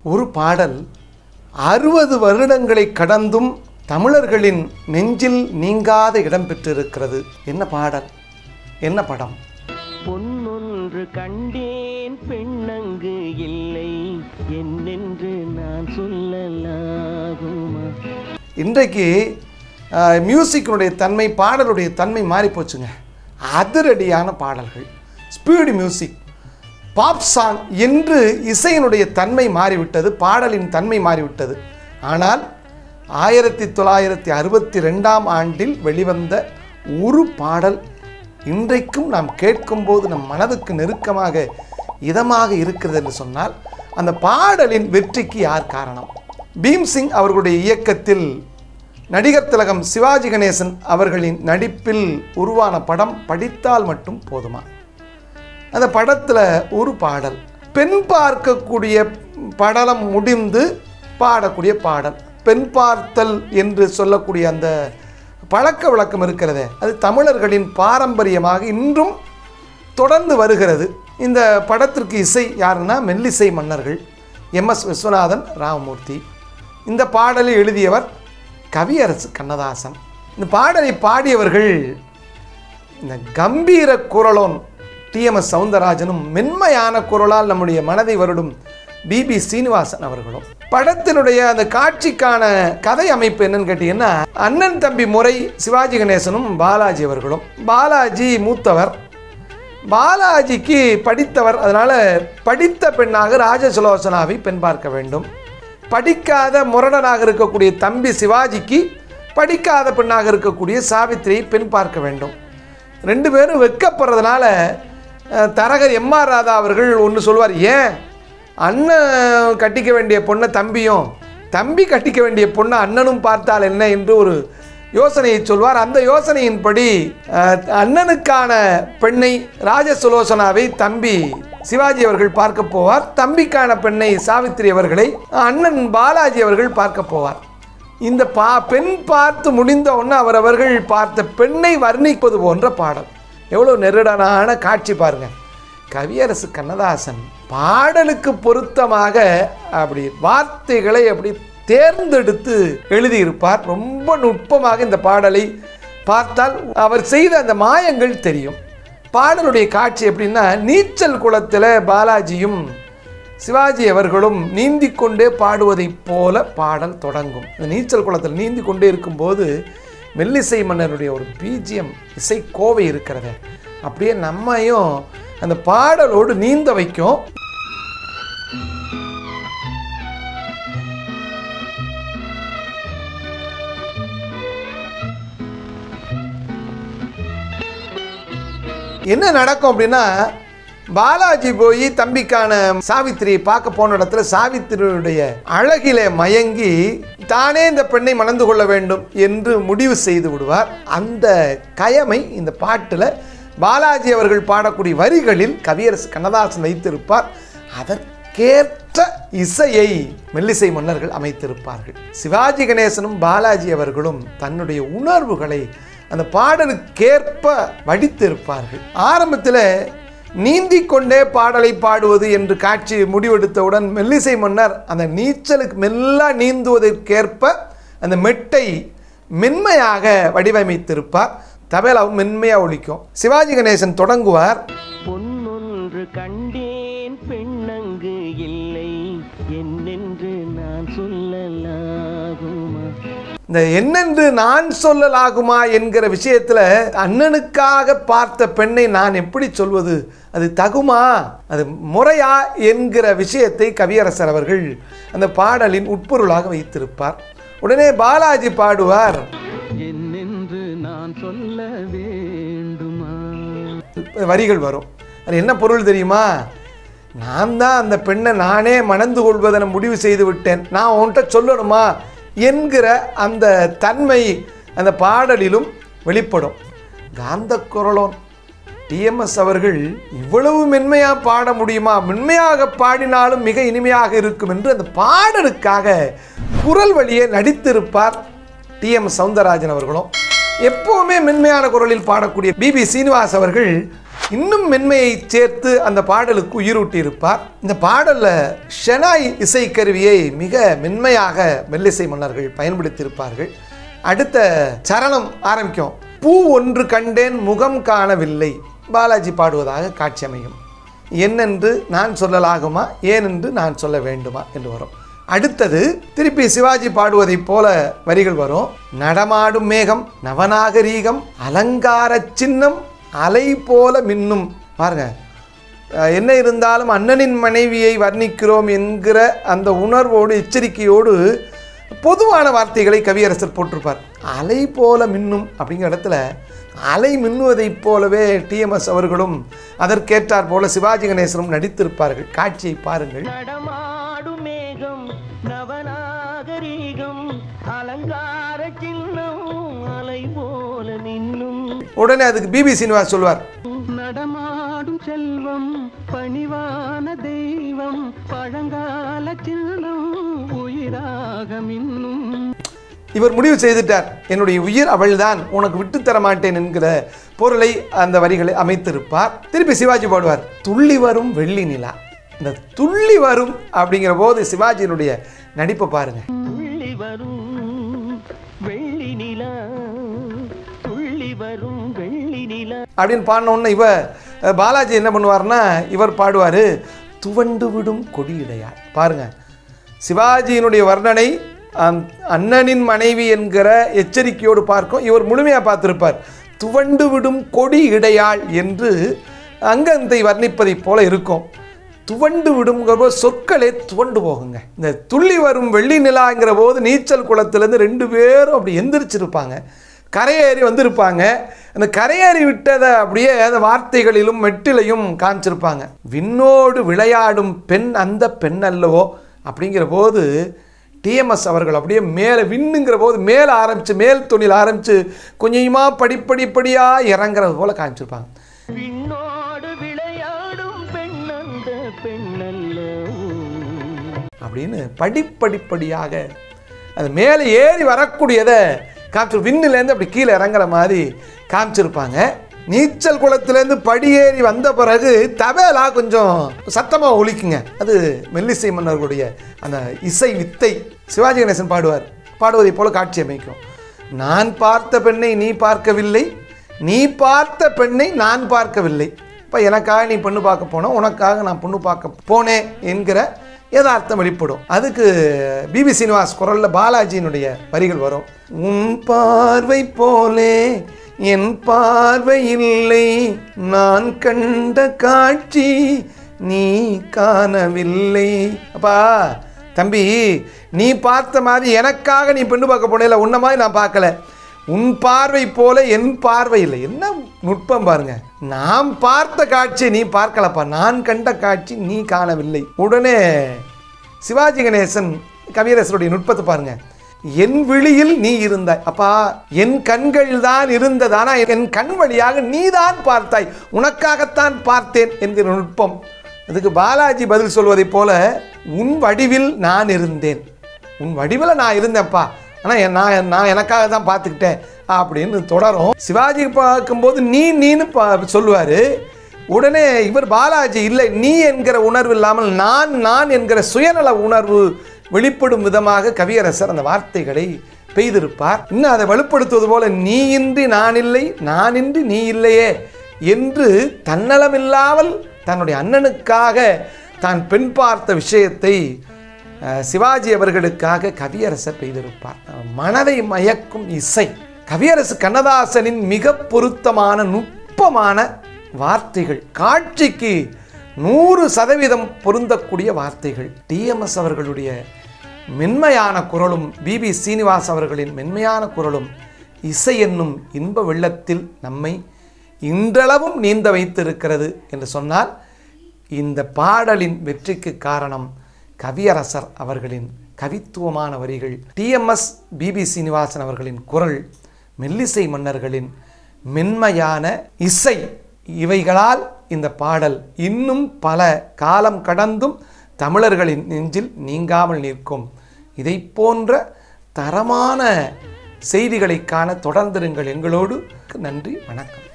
ஒரு பாடல் அறுபது வருடங்களை கடந்தும் தமிழர்களின் நெஞ்சில் நீங்காத இடம் பெற்றிருக்கிறது என்ன பாடல் என்ன படம் பொன்னொன்று கண்டேன் பெண்ணங்கு இல்லை என்னென்று நான் சொல்லலாகுமா இன்றைக்கு அஹ், மியூசிக்கினுடைய தன்மை பாடலுடைய தன்மை மாறி போச்சுங்க அதிரடியான பாடல்கள் ஸ்பீடு மியூசிக் பாப் சாங் என்று இசையினுடைய தன்மை மாறிவிட்டது பாடலின் தன்மை மாறிவிட்டது ஆனால் ஆயிரத்தி தொள்ளாயிரத்தி அறுபத்தி ரெண்டாம் ஆண்டில் வெளிவந்த ஒரு பாடல் இன்றைக்கும் நாம் கேட்கும்போது நம் மனதுக்கு நெருக்கமாக இதமாக இருக்கிறது என்று சொன்னால் அந்த பாடலின் வெற்றிக்கு யார் காரணம் பீம்சிங் அவர்களுடைய இயக்கத்தில் நடிகர் திலகம் சிவாஜி கணேசன் அவர்களின் நடிப்பில் உருவான படம் படித்தால் மட்டும் போதுமா அந்த படத்தில் ஒரு பாடல் பெண் பார்க்கக்கூடிய படலம் முடிந்து பாடக்கூடிய பாடல் பெண் பார்த்தல் என்று சொல்லக்கூடிய அந்த பழக்க வழக்கம் இருக்கிறதே அது தமிழர்களின் பாரம்பரியமாக இன்றும் தொடர்ந்து வருகிறது இந்த படத்திற்கு இசை யாருன்னா மெல்லிசை மன்னர்கள் எம்எஸ் விஸ்வநாதன் ராமமூர்த்தி இந்த பாடலை எழுதியவர் கவியரசு கண்ணதாசன் இந்த பாடலை பாடியவர்கள் இந்த கம்பீர குரலோன் டிஎம்எஸ் சவுந்தரராஜனும் மென்மையான குரலால் நம்முடைய மனதை வருடும் பிபி சீனிவாசன் அவர்களும் படத்தினுடைய அந்த காட்சிக்கான கதை அமைப்பு என்னன்னு கேட்டீங்கன்னா அண்ணன் தம்பி முறை சிவாஜி கணேசனும் பாலாஜி அவர்களும் பாலாஜி மூத்தவர் பாலாஜிக்கு படித்தவர் அதனால் படித்த பெண்ணாக ராஜசுலோசனாவை பெண் பார்க்க வேண்டும் படிக்காத முரடனாக இருக்கக்கூடிய தம்பி சிவாஜிக்கு படிக்காத பெண்ணாக இருக்கக்கூடிய சாவித்திரியை பெண் பார்க்க வேண்டும் ரெண்டு பேரும் வெக்கப்படுறதுனால அஹ், தரகர் எம்ஆர் ராதா அவர்கள் ஒன்று சொல்வார் ஏன் அண்ணன் கட்டிக்க வேண்டிய பொண்ணை தம்பியும் தம்பி கட்டிக்க வேண்டிய பொண்ணை அண்ணனும் பார்த்தால் என்ன என்று ஒரு யோசனையை சொல்வார் அந்த யோசனையின்படி அஹ், அண்ணனுக்கான பெண்ணை ராஜசுலோசனாவை தம்பி சிவாஜி அவர்கள் பார்க்க போவார் தம்பிக்கான பெண்ணை சாவித்திரி அவர்களை அண்ணன் பாலாஜி அவர்கள் பார்க்க போவார் இந்த பா பெண் பார்த்து முடிந்த உடனே அவரவர்கள் பார்த்த பெண்ணை வர்ணிப்பது போன்ற பாடல் எவ்வளோ நெருடனான காட்சி பாருங்க கவியரசு கண்ணதாசன் பாடலுக்கு பொருத்தமாக அப்படி வார்த்தைகளை அப்படி தேர்ந்தெடுத்து எழுதியிருப்பார் ரொம்ப நுட்பமாக இந்த பாடலை பார்த்தால் அவர் செய்த அந்த மாயங்கள் தெரியும் பாடலுடைய காட்சி எப்படின்னா நீச்சல் குளத்தில் பாலாஜியும் சிவாஜி அவர்களும் நீந்தி கொண்டே பாடுவதைப் போல பாடல் தொடங்கும் இந்த நீச்சல் குளத்தில் நீந்தி கொண்டே இருக்கும்போது மெல்லிசை மன்னருடைய ஒரு பீஜியம் இசை கோவை இருக்கிறது அப்படியே நம்மையும் அந்த பாடலோடு நீந்த வைக்கும் என்ன நடக்கும் அப்படின்னா பாலாஜி போய் தம்பிக்கான சாவித்திரியை பார்க்க போன இடத்துல சாவித்திரியுடைய அழகிலே மயங்கி தானே இந்த பெண்ணை மணந்து கொள்ள வேண்டும் என்று முடிவு செய்து விடுவார் அந்த கயமை இந்த பாட்டில் பாலாஜி அவர்கள் பாடக்கூடிய வரிகளில் கவியரசு கண்ணதாசன் வைத்திருப்பார் அதற்கேற்ற இசையை மெல்லிசை மன்னர்கள் அமைத்திருப்பார்கள் சிவாஜி கணேசனும் பாலாஜி அவர்களும் தன்னுடைய உணர்வுகளை அந்த பாடலுக்கேற்ப வடித்திருப்பார்கள் ஆரம்பத்தில் நீந்தி கொண்டே பாடலை பாடுவது என்று காட்சி முடிவெடுத்தவுடன் மெல்லிசை மன்னர் அந்த நீச்சலுக்கு மெல்ல நீந்துவதற்கேற்ப அந்த மெட்டை மென்மையாக வடிவமைத்திருப்பார் தபேலாவும் மென்மையாக ஒலிக்கும் சிவாஜி கணேசன் தொடங்குவார் பொன்னொன்று கண்டேன் பெண்ணங்கு இல்லை என்னென்று நான் சொல்லலாகுமா இந்த என்னென்று நான் சொல்லலாகுமா என்கிற விஷயத்தில் அண்ணனுக்காக பார்த்த பெண்ணை நான் எப்படி சொல்வது அது தகுமா அது முறையா என்கிற விஷயத்தை கவியரசர் அவர்கள் அந்த பாடலின் உட்பொருளாக வைத்திருப்பார் உடனே பாலாஜி பாடுவார் என்னென்று நான் சொல்ல வேண்டுமா வரிகள் வரும் அது என்ன பொருள் தெரியுமா நான் தான் அந்த பெண்ணை நானே மணந்து கொள்வதென முடிவு செய்து விட்டேன் நான் உன்கிட்ட சொல்லணுமா என்கிற அந்த தன்மை அந்த பாடலிலும் வெளிப்படும் காந்த குரலோன் டிஎம்எஸ் அவர்கள் இவ்வளவு மென்மையாக பாட முடியுமா மென்மையாக பாடினாலும் மிக இனிமையாக இருக்கும் என்று அந்த பாடலுக்காக குரல் வழியே நடித்திருப்பார் டிஎம் சவுந்தரராஜன் அவர்களும் எப்பவுமே மென்மையான குரலில் பாடக்கூடிய பிபி சீனிவாஸ் அவர்கள் இன்னும் மென்மையை சேர்த்து அந்த பாடலுக்கு உயிரூட்டி இருப்பார் இந்த பாடலில் ஷெனாய் இசைக்கருவியை மிக மென்மையாக மெல்லிசை மன்னர்கள் பயன்படுத்தியிருப்பார்கள் அடுத்த சரணம் ஆரம்பிக்கும் பூ ஒன்று கண்டேன் முகம் காணவில்லை பாலாஜி பாடுவதாக காட்சி அமையும் என்னென்று நான் சொல்லலாகுமா ஏனென்று நான் சொல்ல வேண்டுமா என்று வரும் அடுத்தது திருப்பி சிவாஜி பாடுவதைப் போல வரிகள் வரும் நடமாடும் மேகம் நவநாகரீகம் அலங்கார சின்னம் அலை போல மின்னும் பாருங்க அஹ் என்ன இருந்தாலும் அண்ணனின் மனைவியை வர்ணிக்கிறோம் என்கிற அந்த உணர்வோடு எச்சரிக்கையோடு பொதுவான வார்த்தைகளை கவியரசர் போட்டிருப்பார் அலை போல மின்னும் அப்படிங்கிற இடத்துல அலை மின்னுவதைப் போலவே டிஎம்எஸ் அவர்களும் அதற்கேற்றார் போல சிவாஜி கணேசனும் நடித்திருப்பார்கள் காட்சியை பாருங்கள் நடமாடும் மேகம் நவநாகரீகம் அலங்கார சின்னம் அலை போல நின்னும் உடனே அதுக்கு பிபி சீனிவாஸ் சொல்வார் நடமாடும் செல்வம் பணிவான தெய்வம் பழங்கால சின்னம் உயிராக மின்னும் இவர் முடிவு செய்துட்டார் என்னுடைய உயிர் அவள்தான் உனக்கு விட்டுத்தர மாட்டேன் என்கிற பொருளை அந்த வரிகளை அமைத்திருப்பார் திருப்பி சிவாஜி பாடுவார் துள்ளி வரும் வெள்ளி நிலா இந்த துள்ளி வரும் அப்படிங்கிற போது சிவாஜியினுடைய நடிப்பை பாருங்க துள்ளி வரும் வெள்ளி நிலா துள்ளி வரும் வெள்ளி நிலா அப்படின்னு பாடின உடனே இவ அஹ், பாலாஜி என்ன பண்ணுவார்னா இவர் பாடுவார் துவண்டு விடும் கொடியிடையார் பாருங்க சிவாஜியினுடைய வர்ணனை அந்- அண்ணனின் மனைவி என்கிற எச்சரிக்கையோடு பார்க்கும் இவர் முழுமையாக பார்த்திருப்பார் துவண்டு விடும் கொடி இடையாள் என்று அங்கத்தை வர்ணிப்பதைப் போல இருக்கும் துவண்டு விடுங்கிற போது சொற்களே துவண்டு போகுங்க இந்த துள்ளி வரும் வெள்ளி நிலாங்கிற போது நீச்சல் குளத்துலேருந்து ரெண்டு பேரும் அப்படி எந்திரிச்சிருப்பாங்க கரையேறி வந்திருப்பாங்க அந்த கரையேறி விட்டதை அப்படியே அந்த வார்த்தைகளிலும் மெட்டிலையும் காமிச்சிருப்பாங்க விண்ணோடு விளையாடும் பெண் அந்த பெண் அல்லவோ அப்படிங்கிற போது டிஎம்எஸ் அவர்கள் அப்படியே மேலே விண்ணுங்கிற போது மேலே ஆரம்பித்து மேல் தொழில் ஆரம்பித்து கொஞ்சமாக படிப்படிப்படியாக இறங்குறது போல் காமிச்சிருப்பாங்க விண்ணோடு விளையாடும் பெண்ணந்த பெண்ணல்ல அப்படின்னு படிப்படிப்படியாக அது மேலே ஏறி வரக்கூடியதை காமிச்சு விண்ணிலேருந்து அப்படி கீழே இறங்குற மாதிரி காமிச்சிருப்பாங்க நீச்சல் குளத்துலேருந்து படியேறி வந்த பிறகு தபேலா கொஞ்சம் சத்தமாக ஒலிக்குங்க அது மெல்லிசை மன்னர்களுடைய அந்த இசை வித்தை சிவாஜி கணேசன் பாடுவார் பாடுவதைப் போல காட்சி அமைக்கும் நான் பார்த்த பெண்ணை நீ பார்க்கவில்லை நீ பார்த்த பெண்ணை நான் பார்க்கவில்லை இப்போ எனக்காக நீ பொண்ணு பார்க்க போனோம் உனக்காக நான் பொண்ணு பார்க்க போனேன் என்கிற யதார்த்தம் வெளிப்படும் அதுக்கு பிபி சீனிவாஸ் குரலில் பாலாஜியினுடைய வரிகள் வரும் உன் பார்வை போலே என் பார்வை இல்லை நான் கண்ட காட்சி நீ காணவில்லை அப்பா தம்பி நீ பார்த்த மாதிரி எனக்காக நீ பெண்ணு பார்க்க போனேல உன்ன மாதிரி நான் பார்க்கல உன் பார்வை போல என் பார்வை இல்லை என்ன நுட்பம் பாருங்க நாம் பார்த்த காட்சி நீ பார்க்கலப்பா நான் கண்ட காட்சி நீ காணவில்லை உடனே சிவாஜி கணேசன் கவியரசருடைய நுட்பத்தை பாருங்க என் விழியில் நீ இருந்தாய் அப்பா என் கண்கள் தான் இருந்தது ஆனா என் கண் வழியாக நீதான் பார்த்தாய் உனக்காகத்தான் பார்த்தேன் என்கிற நுட்பம் அதுக்கு பாலாஜி பதில் சொல்வதைப் போல உன் வடிவில் நான் இருந்தேன் உன் வடிவில் நான் இருந்தேன்ப்பா ஆனால் நான் நான் எனக்காக தான் பார்த்துக்கிட்டேன் அப்படின்னு தொடரும் சிவாஜி பார்க்கும்போது நீ நீன்னு பா சொல்லுவார் உடனே இவர் பாலாஜி இல்லை நீ என்கிற உணர்வு இல்லாமல் நான் நான் என்கிற சுயநல உணர்வு வெளிப்படும் விதமாக கவியரசர் அந்த வார்த்தைகளை பெய்திருப்பார் இன்னும் அதை வெளிப்படுத்துவது போல நீ இன்றி நான் இல்லை நான் இன்றி நீ இல்லையே என்று தன்னலமில்லாமல் தன்னுடைய அண்ணனுக்காக தான் பெண் பார்த்த விஷயத்தை அஹ், சிவாஜி அவர்களுக்காக கவியரசர் பெய்திருப்பார் மனதை மயக்கும் இசை கவியரசு கண்ணதாசனின் மிக பொருத்தமான நுட்பமான வார்த்தைகள் காட்சிக்கு நூறு சதவீதம் பொருந்தக்கூடிய வார்த்தைகள் டிஎம்எஸ் அவர்களுடைய மென்மையான குரலும் பிபி சீனிவாஸ் அவர்களின் மென்மையான குரலும் இசை என்னும் இன்ப வெள்ளத்தில் நம்மை இன்றளவும் நீந்த வைத்திருக்கிறது என்று சொன்னால் இந்த பாடலின் வெற்றிக்கு காரணம் கவியரசர் அவர்களின் கவித்துவமான வரிகள் டிஎம்எஸ் பிபி சீனிவாசன் அவர்களின் குரல் மெல்லிசை மன்னர்களின் மென்மையான இசை இவைகளால் இந்த பாடல் இன்னும் பல காலம் கடந்தும் தமிழர்களின் நெஞ்சில் நீங்காமல் நிற்கும் இதை போன்ற தரமான செய்திகளை காண தொடர்ந்திருங்கள் எங்களோடு நன்றி வணக்கம்